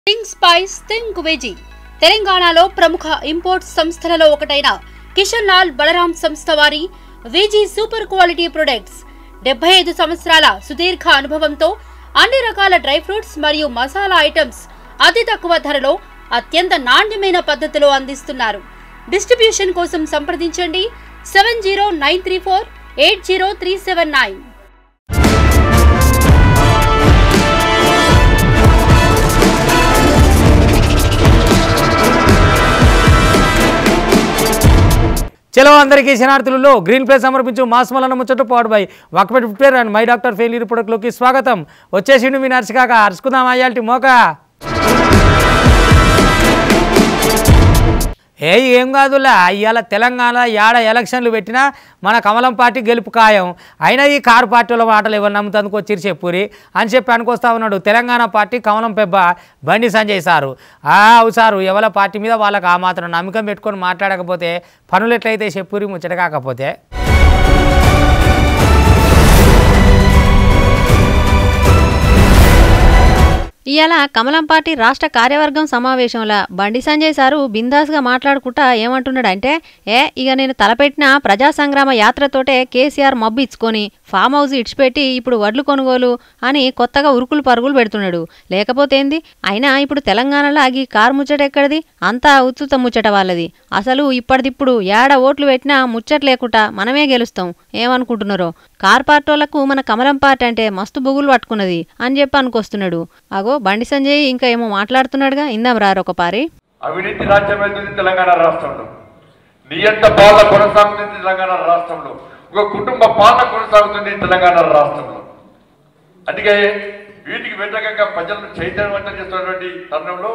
Think spice think veggie తెలంగాణలో ప్రముఖ import సంస్థలలో ఒకటైన కిషన్ లాల్ బలరాం సంస్థ వారి విజీ సూపర్ క్వాలిటీ ప్రొడక్ట్స్ డెబ్బై ఐదు సంవత్సరాల సుదీర్ఘ అనుభవంతో అన్ని రకాల డ్రై ఫ్రూట్స్ మరియు మసాలా ఐటమ్స్ అతి తక్కువ ధరలో అత్యంత నాణ్యమైన పద్ధతిలో అందిస్తున్నారు డిస్ట్రిబ్యూషన్ కోసం సంప్రదించండి seven zero nine three four eight zero three seven nine చలో అందరికీ శనార్థులలో గ్రీన్ ప్లేస్ సమర్పించు మాస్మలన్న ముచ్చట పాడుబాయి వక్పెట్ ఫిఫ్టేర్ అండ్ మై డాక్టర్ ఫెయిల్ ప్రొడక్ట్లోకి స్వాగతం వచ్చేసిండు మీ నర్సు కాక అరుచుకుందాం అయ్యాల్టి మోక ఏ ఏం కాదులా ఇవాళ తెలంగాణ యాడ ఎలక్షన్లు పెట్టినా మన కమలం పార్టీ గెలుపు ఖాయం అయినా ఈ కారు పార్టీల మాటలు ఎవరు నమ్ముతందుకు వచ్చిరు చెప్పురి అని చెప్పి అనుకొస్తా ఉన్నాడు తెలంగాణ పార్టీ కమలం పెబ్బ బండి సంజయ్ సారు ఆ అవు సారు ఎవరి పార్టీ మీద వాళ్ళకి ఆ మాత్రం నమ్మకం పెట్టుకొని మాట్లాడకపోతే పనులు ఎట్లయితే చెప్పురి ముచ్చట కాకపోతే ఇవాళ కమలం పార్టీ రాష్ట్ర కార్యవర్గం సమావేశంలో బండి సంజయ్ సారు బిందాస్గా మాట్లాడుకుంటా ఏమంటున్నాడంటే ఏ ఇక నేను తలపెట్టిన ప్రజా సంగ్రామ యాత్రతోటే కేసీఆర్ మబ్బు ఇచ్చుకొని ఫామ్ హౌస్ ఇడిచిపెట్టి ఇప్పుడు వడ్లు కొనుగోలు అని కొత్తగా ఉరుకులు పరుగులు పెడుతున్నాడు లేకపోతే ఏంది అయినా ఇప్పుడు తెలంగాణలో ఈ కారు ముచ్చట ఎక్కడిది అంతా ఉత్తుత ముచ్చట వాళ్ళది అసలు ఇప్పటిదిప్పుడు ఏడ ఓట్లు పెట్టినా ముచ్చట లేకుండా మనమే గెలుస్తాం ఏమనుకుంటున్నారో కార్ పార్టోళ్లకు మన కమలం పార్టీ అంటే మస్తు బుగులు పట్టుకున్నది అని చెప్పి అనుకొస్తున్నాడు అగో బండి సంజయ్ ఇంకా ఏమో మాట్లాడుతున్నాడుగా ఇందాం రారొక పారి అవినీతి రాజ్యం వెళ్తుంది తెలంగాణ రాష్ట్రంలో నియంత పాలన కొనసాగుతుంది తెలంగాణ రాష్ట్రంలో ఒక కుటుంబ పాలన కొనసాగుతుంది తెలంగాణ రాష్ట్రంలో అందుకే వీటికి వ్యతిరేకంగా ప్రజలను చైతన్యవంతం చేస్తున్నటువంటి తరుణంలో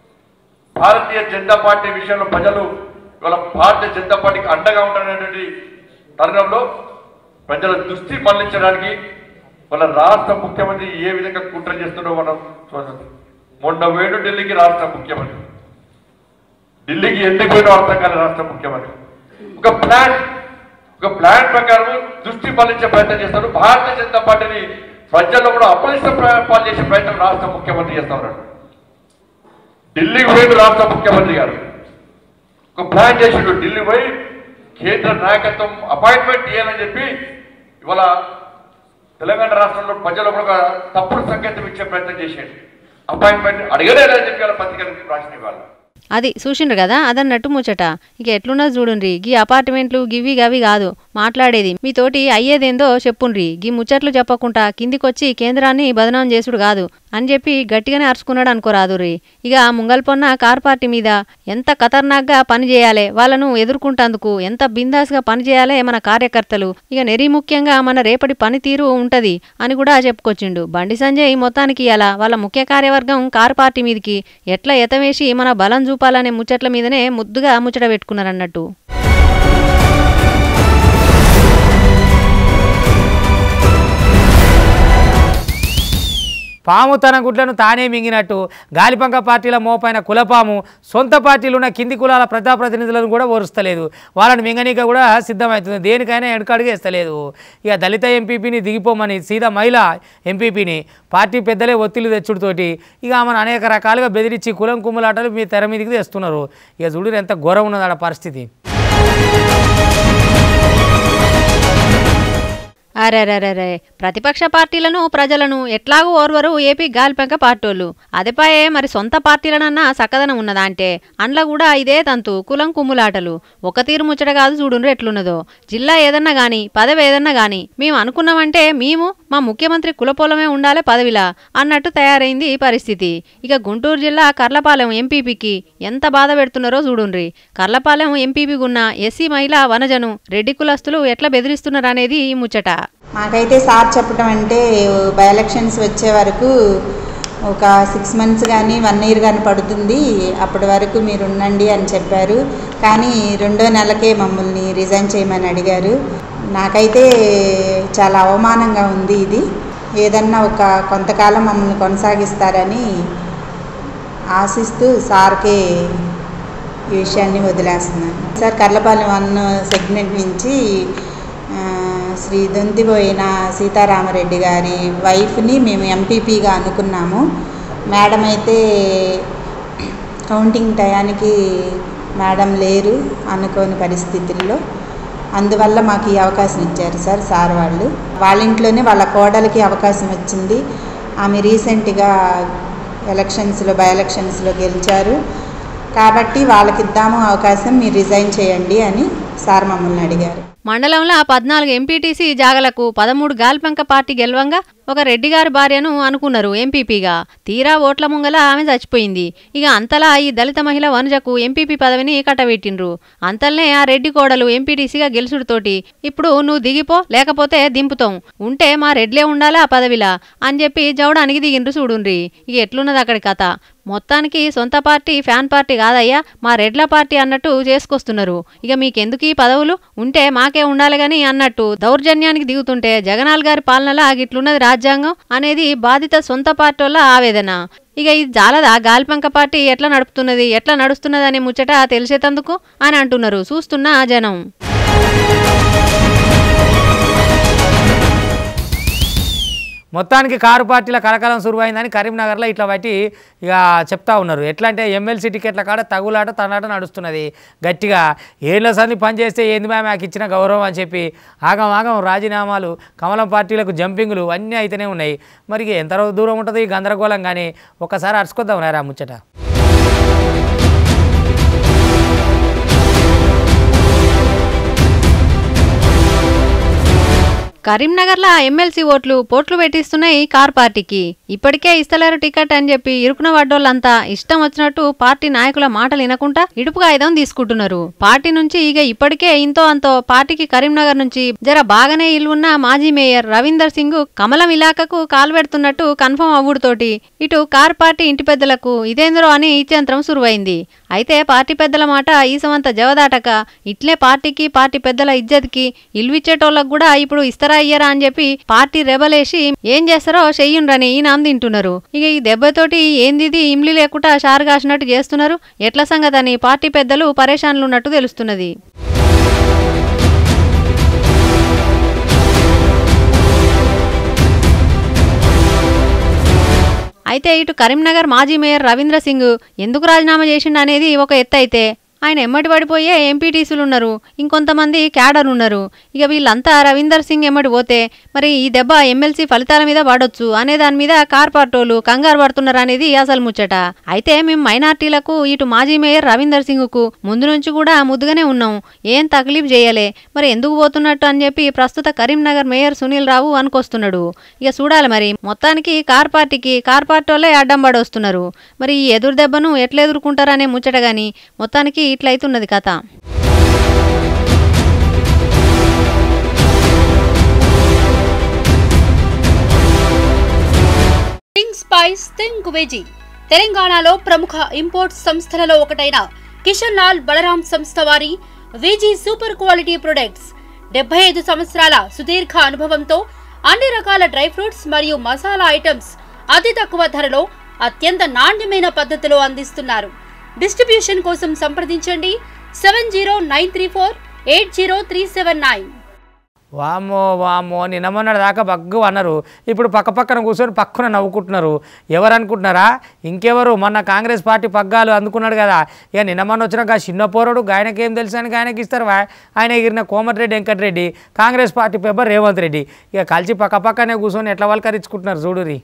భారతీయ జనతా పార్టీ విషయంలో ప్రజలు ఇవాళ భారతీయ జనతా పార్టీకి అండగా ఉంటున్నటువంటి తరుణంలో ప్రజల దృష్టి మళ్లించడానికి వాళ్ళ రాష్ట్ర ముఖ్యమంత్రి ఏ విధంగా కుట్ర చేస్తుండో మనం చూడండి మొన్న వేడు ఢిల్లీకి రాష్ట్ర ముఖ్యమంత్రి ఢిల్లీకి ఎందుకు పోయినా అర్థం కాని రాష్ట్ర ముఖ్యమంత్రి ఒక ప్లాన్ ఒక ప్లాన్ ప్రకారం దృష్టి మళ్లించే ప్రయత్నం చేస్తారు భారతీయ జనతా పార్టీని ప్రజల్లో కూడా అపరిష్ట పాలు చేసే ప్రయత్నం రాష్ట్ర ముఖ్యమంత్రి చేస్తా ఉన్నాడు ఢిల్లీకి పోయిన రాష్ట్ర ముఖ్యమంత్రి గారు ఒక ప్లాన్ చేసిండు ఢిల్లీ పోయి కేంద్ర నాయకత్వం అపాయింట్మెంట్ ఇవ్వాలని చెప్పి ఇవాళ తెలంగాణ రాష్ట్రంలో ప్రజలు కూడా ఒక తప్పుడు సంకేతం ఇచ్చే ప్రయత్నం చేశాడు అపాయింట్మెంట్ అడగలేదని చెప్పి వాళ్ళ పత్రికలకు రాసిన ఇవాళ అది చూసిండ్రు కదా అదన్నట్టు ముచ్చట ఇక ఎట్లున్నది చూడుండ్రి గీ అపార్ట్మెంట్లు గివి గవి కాదు మాట్లాడేది మీతోటి అయ్యేదేందో చెప్పుండ్రి గీ ముచ్చట్లు చెప్పకుండా కిందికొచ్చి కేంద్రాన్ని బదనాం చేసుడు కాదు అని చెప్పి గట్టిగానే అరుచుకున్నాడు అనుకోరాదుర్రి ఇక ముంగల్పొన్న కార్ పార్టీ మీద ఎంత ఖతర్నాక్గా పని చేయాలి వాళ్ళను ఎదుర్కొంటందుకు ఎంత బిందాస్గా పని చేయాలి మన కార్యకర్తలు ఇక నెరీ ముఖ్యంగా మన రేపటి పనితీరు ఉంటది అని కూడా చెప్పుకొచ్చిండు బండి సంజయ్ మొత్తానికి ఇలా వాళ్ళ ముఖ్య కార్యవర్గం కార్ పార్టీ మీదకి ఎట్లా ఎతవేసి మన బలం చూపాలనే ముచ్చట్ల మీదనే ముద్దుగా ముచ్చట పెట్టుకున్నారన్నట్టు పాము తన గుడ్లను తానే మింగినట్టు గాలిపంక పార్టీల మోపైన కులపాము సొంత పార్టీలు ఉన్న కింది కులాల ప్రజాప్రతినిధులను కూడా ఓరుస్తలేదు వాళ్ళని మింగనీక కూడా సిద్ధమవుతుంది దేనికైనా వెనకడుగు వేస్తలేదు ఇక దళిత ఎంపీపీని దిగిపోమని సీదా మహిళ ఎంపీపీని పార్టీ పెద్దలే ఒత్తిళ్లు తెచ్చుడుతోటి ఇక ఆమెను అనేక రకాలుగా బెదిరించి కులం కుమ్ములాటలు మీ తెర మీదకి తెస్తున్నారు ఇక చూడు ఎంత ఘోరం ఉన్నది ఆడ పరిస్థితి అరెరెరెరే ప్రతిపక్ష పార్టీలను ప్రజలను ఎట్లాగూ ఓర్వరు ఏపీ గాలిపెంక పార్టోళ్ళు అదేపాయే మరి సొంత పార్టీలనన్నా సక్కదనం ఉన్నదా అంటే అండ్ల కూడా ఇదే తంతు కులం కుమ్ములాటలు ఒక తీరు ముచ్చట కాదు చూడుండ్రు ఎట్లున్నదో జిల్లా ఏదన్నా గాని పదవి ఏదన్నా గాని మేము అనుకున్నామంటే మేము మా ముఖ్యమంత్రి కులపోలమే ఉండాలి పదవిలా అన్నట్టు తయారైంది ఈ పరిస్థితి ఇక గుంటూరు జిల్లా కర్లపాలెం ఎంపీపీకి ఎంత బాధ పెడుతున్నారో చూడుండ్రి కర్లపాలెం ఎంపీపీ గున్న ఎస్సీ మహిళ వనజను రెడ్డి కులస్తులు ఎట్లా బెదిరిస్తున్నారు అనేది ఈ ముచ్చట మాకైతే సార్ చెప్పడం అంటే బై ఎలక్షన్స్ వచ్చే వరకు ఒక సిక్స్ మంత్స్ కానీ వన్ ఇయర్ కానీ పడుతుంది అప్పటి వరకు మీరు ఉండండి అని చెప్పారు కానీ రెండో నెలకే మమ్మల్ని రిజైన్ చేయమని అడిగారు నాకైతే చాలా అవమానంగా ఉంది ఇది ఏదన్నా ఒక కొంతకాలం మమ్మల్ని కొనసాగిస్తారని ఆశిస్తూ సార్కే ఈ విషయాన్ని వదిలేస్తున్నాను సార్ కర్లపాలెం వన్ సెగ్మెంట్ నుంచి ఆ, శ్రీ దొంతిబోయిన సీతారామరెడ్డి గారి వైఫ్ని మేము ఎంపీపీగా అనుకున్నాము మేడం అయితే కౌంటింగ్ టయానికి మేడం లేరు అనుకోని పరిస్థితుల్లో అందువల్ల మాకు ఈ అవకాశం ఇచ్చారు సార్ సార్ వాళ్ళు వాళ్ళ ఇంట్లోనే వాళ్ళ కోడలికి అవకాశం వచ్చింది ఆమె రీసెంట్గా ఎలక్షన్స్లో బై ఎలక్షన్స్లో గెలిచారు కాబట్టి వాళ్ళకి ఇద్దాము అవకాశం మీరు రిజైన్ చేయండి అని సార్ మమ్మల్ని అడిగారు మండలంలో పద్నాలుగు ఎంపీటీసీ జాగలకు పదమూడు గాల్పెంక పార్టీ గెలవంగా ఒక రెడ్డి గారి భార్యను అనుకున్నారు ఎంపీపీగా తీరా ఓట్ల ముంగల ఆమె చచ్చిపోయింది ఇక అంతలా ఈ దళిత మహిళ వనుజకు ఎంపీపీ పదవిని కట్టబెట్టిండ్రు అంతల్నే ఆ రెడ్డి కోడలు ఎంపీటీసీగా గెలుసుడుతోటి ఇప్పుడు నువ్వు దిగిపో లేకపోతే దింపుతాం ఉంటే మా రెడ్లే ఉండాలా ఆ పదవిలా అని చెప్పి జవడానికి దిగిండ్రు చూడుండ్రి ఇక ఎట్లున్నది అక్కడి కథ మొత్తానికి సొంత పార్టీ ఫ్యాన్ పార్టీ కాదయ్యా మా రెడ్ల పార్టీ అన్నట్టు చేసుకొస్తున్నారు ఇక మీకెందుకు ఈ పదవులు ఉంటే మాకే ఉండాలి గాని అన్నట్టు దౌర్జన్యానికి దిగుతుంటే జగనాల్ గారి పాలనలా గిట్లున్నది రాజ్యాంగం అనేది బాధిత సొంత పార్టీల ఆవేదన ఇక ఇది జాలదా గాల్పంక పార్టీ ఎట్లా నడుపుతున్నది ఎట్లా నడుస్తున్నది అనే ముచ్చట తెలిసేతందుకు అని అంటున్నారు చూస్తున్న జనం మొత్తానికి కారు పార్టీల కలకలం సురువైందని కరీంనగర్లో ఇట్లా బట్టి ఇక చెప్తా ఉన్నారు ఎట్లా అంటే ఎమ్మెల్సీ టికెట్ల కాడ తగులాట తనాట నడుస్తున్నది గట్టిగా ఏళ్ళ సంది పనిచేస్తే ఏంది మ్యామ్ నాకు ఇచ్చిన గౌరవం అని చెప్పి ఆగం ఆగం రాజీనామాలు కమలం పార్టీలకు జంపింగ్లు అన్నీ అయితేనే ఉన్నాయి మరి ఇక ఎంత దూరం ఉంటుంది ఈ గందరగోళం కానీ ఒక్కసారి అరుచుకొద్దాం రా ముచ్చట కరీంనగర్లో ఎమ్మెల్సీ ఓట్లు పోట్లు పెట్టిస్తున్నాయి కార్ పార్టీకి ఇప్పటికే ఇస్తలేరు టికెట్ అని చెప్పి ఇరుకున పడ్డోళ్ళంతా ఇష్టం వచ్చినట్టు పార్టీ నాయకుల మాటలు వినకుండా ఇడుపు కాగితం తీసుకుంటున్నారు పార్టీ నుంచి ఇక ఇప్పటికే ఇంతో అంతో పార్టీకి కరీంనగర్ నుంచి జర బాగానే ఇల్లున్న మాజీ మేయర్ రవీందర్ సింగ్ కమలం ఇలాకకు కాలు పెడుతున్నట్టు కన్ఫర్మ్ అవ్వుడుతోటి ఇటు కార్ పార్టీ ఇంటి పెద్దలకు ఇదేంద్రో అని ఇచ్యంత్రం సురువైంది అయితే పార్టీ పెద్దల మాట ఈసమంత జవదాటక ఇట్లే పార్టీకి పార్టీ పెద్దల ఇజ్జత్కి ఇల్విచ్చేటోళ్ళకు కూడా ఇప్పుడు ఇస్తారా ఇయ్యరా అని చెప్పి పార్టీ రెబలేసి ఏం చేస్తారో చెయ్యుండ్రని ఈయన తింటున్నారు ఇక ఈ దెబ్బతోటి ఏందిది ఇమ్లి లేకుండా షారు కాసినట్టు చేస్తున్నారు ఎట్ల సంగతని పార్టీ పెద్దలు పరేషాన్లు ఉన్నట్టు తెలుస్తున్నది అయితే ఇటు కరీంనగర్ మాజీ మేయర్ రవీంద్ర సింగ్ ఎందుకు రాజీనామా చేసిండు అనేది ఒక ఎత్తు అయితే ఆయన ఎమ్మటి పడిపోయే ఎంపీటీసీలు ఉన్నారు ఇంకొంతమంది క్యాడర్ ఉన్నారు ఇక వీళ్ళంతా రవీందర్ సింగ్ ఎమ్మటి పోతే మరి ఈ దెబ్బ ఎమ్మెల్సీ ఫలితాల మీద పడొచ్చు అనే దాని మీద కార్ పార్టోలు కంగారు పడుతున్నారు అనేది అసలు ముచ్చట అయితే మేము మైనార్టీలకు ఇటు మాజీ మేయర్ రవీందర్ సింగ్కు ముందు నుంచి కూడా ముద్దుగానే ఉన్నాం ఏం తక్లీఫ్ చేయలే మరి ఎందుకు పోతున్నట్టు అని చెప్పి ప్రస్తుత కరీంనగర్ మేయర్ సునీల్ రావు అనుకొస్తున్నాడు ఇక చూడాలి మరి మొత్తానికి కార్ పార్టీకి కార్ పార్టీలే అడ్డం పడొస్తున్నారు మరి ఈ ఎదురు దెబ్బను ఎట్లా ఎదుర్కొంటారనే ముచ్చట గాని మొత్తానికి ఇట్లయితున్నది కథ థింగ్ స్పైస్ థింగ్ వెజీ తెలంగాణలో ప్రముఖ ఇంపోర్ట్ సంస్థలలో ఒకటైన కిషన్ లాల్ బలరాం సంస్థ వారి విజీ సూపర్ క్వాలిటీ ప్రొడక్ట్స్ డెబ్బై ఐదు సంవత్సరాల సుదీర్ఘ అనుభవంతో అన్ని రకాల డ్రై ఫ్రూట్స్ మరియు మసాలా ఐటమ్స్ అతి తక్కువ ధరలో అత్యంత నాణ్యమైన పద్ధతిలో అందిస్తున్నారు డిస్ట్రిబ్యూషన్ కోసం సంప్రదించండి seven zero nine three four eight zero three seven nine వామ్మో వామ్మో నిన్న మొన్నటి దాకా బగ్గు అన్నారు ఇప్పుడు పక్క పక్కన కూర్చొని పక్కన నవ్వుకుంటున్నారు ఎవరు అనుకుంటున్నారా ఇంకెవరు మొన్న కాంగ్రెస్ పార్టీ పగ్గాలు అందుకున్నాడు కదా ఇక నిన్న మొన్న వచ్చినాక ఆ చిన్న పోరడు ఆయనకేం తెలుసు అని ఆయనకి ఇస్తారు వా- ఆయన ఎగిరిన కోమటిరెడ్డి వెంకటరెడ్డి కాంగ్రెస్ పార్టీ పేపర్ రేవంత్ రెడ్డి ఇక కలిసి పక్క పక్కనే కూర్చొని ఎట్లా వల్కరించుకుంటున్నారు చూడురి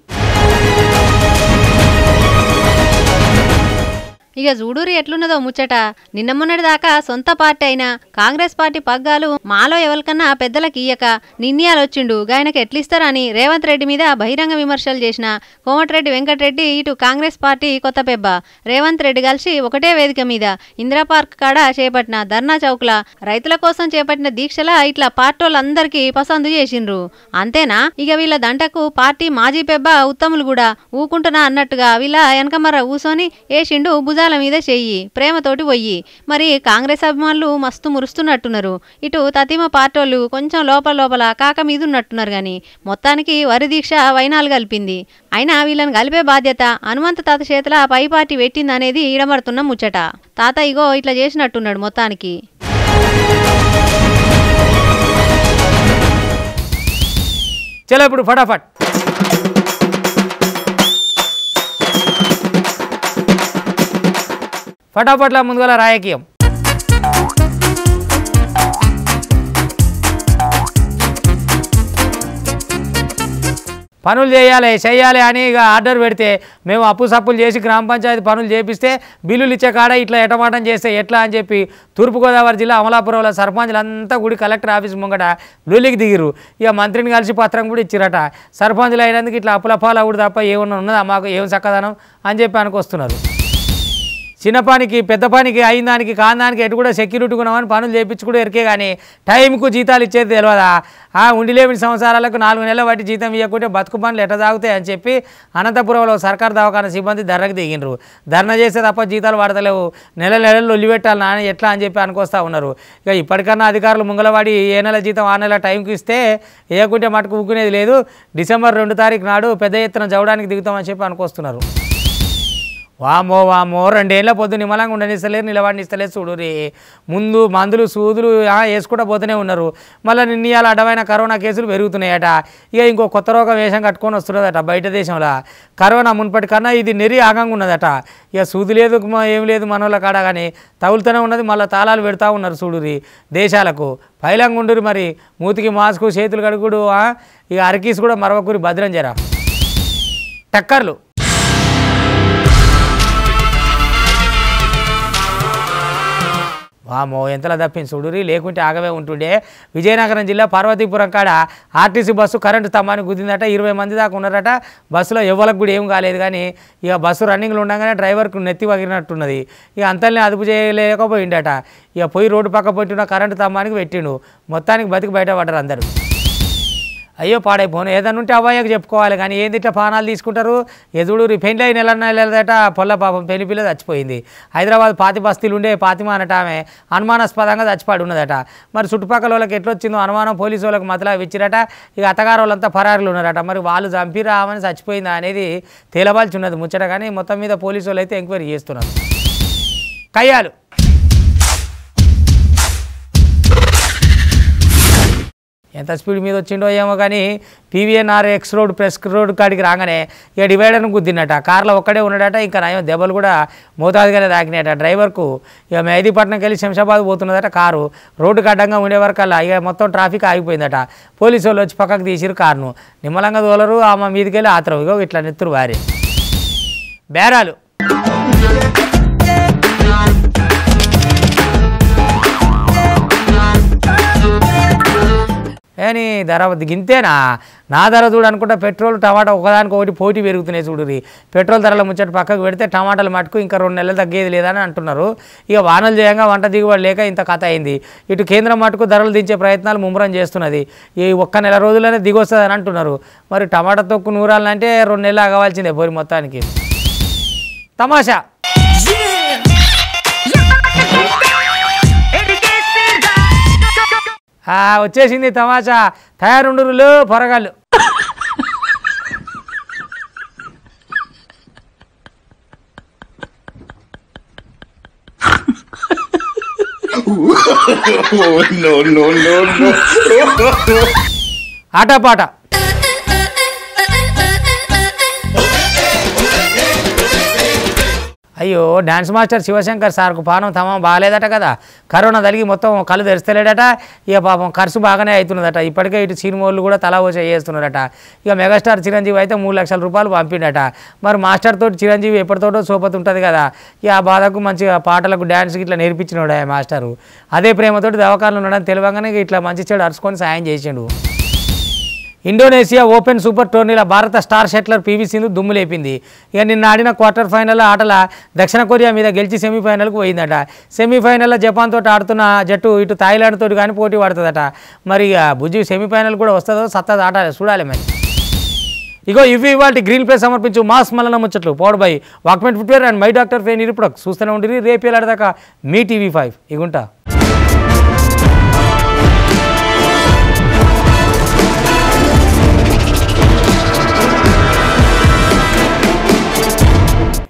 ఇక చూడూరి ఎట్లున్నదో ముచ్చట నిన్న మొన్నటి దాకా సొంత పార్టీ అయిన కాంగ్రెస్ పార్టీ పగ్గాలు మాలో ఎవరికన్నా పెద్దలకు ఇయ్యక నిన్నయాలొచ్చిండు గాయనకు ఎట్లిస్తారని రేవంత్ రెడ్డి మీద బహిరంగ విమర్శలు చేసిన కోమటిరెడ్డి వెంకటరెడ్డి ఇటు కాంగ్రెస్ పార్టీ కొత్త పెబ్బ రేవంత్ రెడ్డి కలిసి ఒకటే వేదిక మీద ఇందిరా పార్క్ కాడ చేపట్టిన ధర్నా చౌక్ల రైతుల కోసం చేపట్టిన దీక్షల ఇట్లా పార్టోళ్ళందరికీ పసందు చేసిండ్రు అంతేనా ఇక వీళ్ళ దంటకు పార్టీ మాజీ పెబ్బ ఉత్తములు కూడా ఊకుంటున్నా అన్నట్టుగా వీళ్ళ వెనకమర్ర ఊసోని ఏషిండు భుజాల మీద చెయ్యి ప్రేమతోటి పొయ్యి మరి కాంగ్రెస్ అభిమానులు మస్తు మురుస్తున్నట్టున్నారు ఇటు తతిమ పార్టోళ్ళు కొంచెం లోపల లోపల కాక మీద ఉన్నట్టున్నారు గాని మొత్తానికి వరి దీక్ష వైనాలు కలిపింది అయినా వీళ్ళని కలిపే బాధ్యత హనుమంత తాత చేతుల పై పార్టీ పెట్టిందనేది ఈడమడుతున్న ముచ్చట తాత ఇగో ఇట్లా చేసినట్టున్నాడు మొత్తానికి చలో ఇప్పుడు ఫటాఫట్ ఫటాఫట్ల ముందుగల రాజకీయం పనులు చేయాలి చేయాలి అని ఇక ఆర్డర్ పెడితే మేము అప్పు సప్పులు చేసి గ్రామ పంచాయతీ పనులు చేపిస్తే బిల్లులు ఇచ్చే కాడ ఇట్లా ఎటమాటం చేస్తే ఎట్లా అని చెప్పి తూర్పుగోదావరి జిల్లా అమలాపురంలో సర్పంచులు అంతా గుడి కలెక్టర్ ఆఫీస్ ముంగట లూలికి దిగిరు ఇక మంత్రిని కలిసి పత్రం కూడా ఇచ్చిరట సర్పంచులు అయినందుకు ఇట్లా అప్పుల పాలవుడు తప్ప ఏమన్నా ఉన్నదా మాకు ఏం చక్కదనం అని చెప్పి అనుకొస్తున్నారు చిన్న పనికి పెద్ద పనికి అయిన దానికి కాని దానికి ఎటు కూడా సెక్యూరిటీ కొనమని పనులు చేయించి కూడా ఎరికే కానీ టైంకు జీతాలు ఇచ్చేది తెలియదా ఆ ఉండిలేని సంవత్సరాలకు నాలుగు నెలల బట్టి జీతం ఇవ్వకుంటే బతుకు పనులు ఎట్ట తాగుతాయి అని చెప్పి అనంతపురంలో సర్కార్ దవాఖాన సిబ్బంది ధర్రకు దిగినరు ధర్నా చేస్తే తప్ప జీతాలు పడతలేవు నెల నెలలు లొల్లి పెట్టాలి నాని ఎట్లా అని చెప్పి అనుకొస్తా ఉన్నారు ఇక ఇప్పటికన్నా అధికారులు ముంగలవాడి ఏ నెల జీతం ఆ నెల టైంకి ఇస్తే వేయకుంటే మటుకు ఊకునేది లేదు డిసెంబర్ రెండు తారీఖు నాడు పెద్ద ఎత్తున జవడానికి దిగుతామని చెప్పి అనుకొస్తున్నారు వామో వామో రెండేళ్ల పొద్దు నిమ్మలంగా ఉండనిస్తలేరు నిలబడినిస్తలేదు చూడు రే ముందు మందులు సూదులు ఆ, వేసుకుంటూ పోతూనే ఉన్నారు మళ్ళీ నిన్నయాల అడ్డమైన కరోనా కేసులు పెరుగుతున్నాయట ఇక ఇంకో కొత్త రోగం వేషం కట్టుకొని వస్తున్నదట బయట దేశంలో కరోనా మున్పటి కన్నా ఇది నెరి ఆగంగా ఉన్నదట ఇక సూది లేదు మ- ఏం లేదు మనోళ్ళ కాడ కానీ తగులుతూనే ఉన్నది మళ్ళీ తాళాలు పెడతా ఉన్నారు చూడురి దేశాలకు పైలంగా ఉండురు మరి మూతికి మాస్కు చేతులు కడుగుడు ఆ, ఇక అరకీస్ కూడా మరొకరి భద్రం జరా టక్కర్లు వామో ఎంతలా తప్పింది చూడురి లేకుంటే ఆగవే ఉంటుండే విజయనగరం జిల్లా పార్వతీపురం కాడ ఆర్టీసీ బస్సు కరెంటు స్తంభానికి గుద్దిందట ఇరవై మంది దాకా ఉన్నారట బస్సులో ఎవరికి కూడా ఏం కాలేదు కానీ ఇక బస్సు రన్నింగ్లో ఉండగానే డ్రైవర్కు నెత్తి వగిలినట్టున్నది ఇక అంతల్ని అదుపు చేయలేకపోయిండట ఇక పోయి రోడ్డు పక్క పెట్టిన కరెంటు స్తంభానికి పెట్టిండు మొత్తానికి బతికి బయటపడ్డారు అందరూ అయ్యో పాడైపోను ఏదన్నా ఉంటే అబ్బాయికి చెప్పుకోవాలి కానీ ఏంది ఇట్లా పానాలు తీసుకుంటారు ఎదుడు రిఫైన్ లైన్ నెల నెలదట పొల్ల పాపం పెళ్లి పిల్ల చచ్చిపోయింది హైదరాబాద్ పాతి బస్తీలు ఉండే పాతిమ అనట ఆమె అనుమానాస్పదంగా చచ్చిపాడి ఉన్నదట మరి చుట్టుపక్కల వాళ్ళకి ఎట్లొచ్చిందో అనుమానం పోలీసు వాళ్ళకి మతలా ఇచ్చిరట ఇక అత్తగారు వాళ్ళంతా పరారులు ఉన్నారట మరి వాళ్ళు చంపిరా ఆమెను చచ్చిపోయిందా అనేది తేలబాల్చి ఉన్నది ముచ్చట కానీ మొత్తం మీద పోలీసు వాళ్ళు అయితే ఎంక్వైరీ చేస్తున్నారు కయ్యాలు ఎంత స్పీడ్ మీద వచ్చిండో ఏమో కానీ P V N R X road press road కాడికి రాగానే ఇక డివైడర్ను గుద్దినట కార్లో ఒక్కడే ఉన్నాడట ఇంకా నయం దెబ్బలు కూడా మోతాదుగానే తాకినాయట డ్రైవర్కు ఇక మెహదీపట్నంకి వెళ్ళి శంషాబాద్ పోతున్నదట కారు రోడ్డుకు అడ్డంగా ఉండే వరకల్లా ఇక మొత్తం ట్రాఫిక్ ఆగిపోయిందట పోలీసు వాళ్ళు వచ్చి పక్కకు తీసిరు కారును నిమ్మలంగా తోలరు ఆమె మీదకి వెళ్ళి ఆతరం ఇగో ఇట్లా నెత్తురు వారి బేరాలు ఏని ధర గింతేనా నా ధర చూడు అనుకుంటా పెట్రోల్ టమాటా ఒకదానికి ఒకటి పోటీ పెరుగుతున్నాయి చూడురి పెట్రోల్ ధరల ముచ్చట పక్కకు పెడితే టమాటాలు మటుకు ఇంకా రెండు నెలలు తగ్గేది లేదని అంటున్నారు ఇక వానలు చేయంగా వంట దిగుబడి లేక ఇంత కథ అయింది ఇటు కేంద్రం మటుకు ధరలు దించే ప్రయత్నాలు ముమ్మరం చేస్తున్నది ఈ ఒక్క నెల రోజుల్లోనే దిగొస్తుంది అని అంటున్నారు మరి టమాటా తొక్కు నూరాలంటే రెండు నెలలు ఆగవలసిందే పోరి మొత్తానికి తమాషా ఆ, వచ్చేసింది తమాషా తయారుండురులు పొరగాళ్ళు no, no, no, no. ఆటపాట అయ్యో డాన్స్ మాస్టర్ శివశంకర్ సార్కు పానం తమం బాగాలేదట కదా కరోనా తలిగి మొత్తం కళ్ళు తెరిస్తలేడట ఇక పాపం ఖర్చు బాగానే అవుతున్నదట ఇప్పటికే ఇటు సినిమాలు కూడా తలా వచ్చి చేస్తున్నారట ఇక మెగాస్టార్ చిరంజీవి అయితే మూడు లక్షల రూపాయలు పంపిండట మరి మాస్టర్ తోటి చిరంజీవి ఎప్పటితోటో సోపతి ఉంటుంది కదా ఇక ఆ బాధకు మంచిగా పాటలకు డ్యాన్స్కి ఇట్లా నేర్పించినాడు ఆ మాస్టరు అదే ప్రేమతోటి దవాఖానలు ఉండడం తెలియగానే ఇక ఇట్లా మంచి చెడు అరుచుకొని సాయం చేసిండు ఇండోనేషియా ఓపెన్ సూపర్ టోర్నీల భారత స్టార్ షట్లర్ పీవీ సింధు దుమ్ము లేపింది ఇక నిన్న ఆడిన క్వార్టర్ ఫైనల్ ఆటల దక్షిణ కొరియా మీద గెలిచి సెమీఫైనల్కు పోయిందట సెమీఫైనల్లో జపాన్ తోటి ఆడుతున్న జట్టు ఇటు థాయిలాండ్ తోటి కానీ పోటీ పడుతుందట మరి ఇక బుజ్జి సెమీఫైనల్ కూడా వస్తుందో సత్తది ఆట చూడాలి మరి ఇగో ఇవి ఇవాళ గ్రీన్ ప్లేస్ సమర్పించు మాస్ మల్లన ముచ్చట్లు పౌడ్ బై వాక్మెంట్ ఫుట్వేర్ అండ్ మై డాక్టర్ ఫేన్ ఇప్పుడు చూస్తూనే ఉండి రేపు దాకా మీ టీవీ ఫైవ్ ఇగుంటా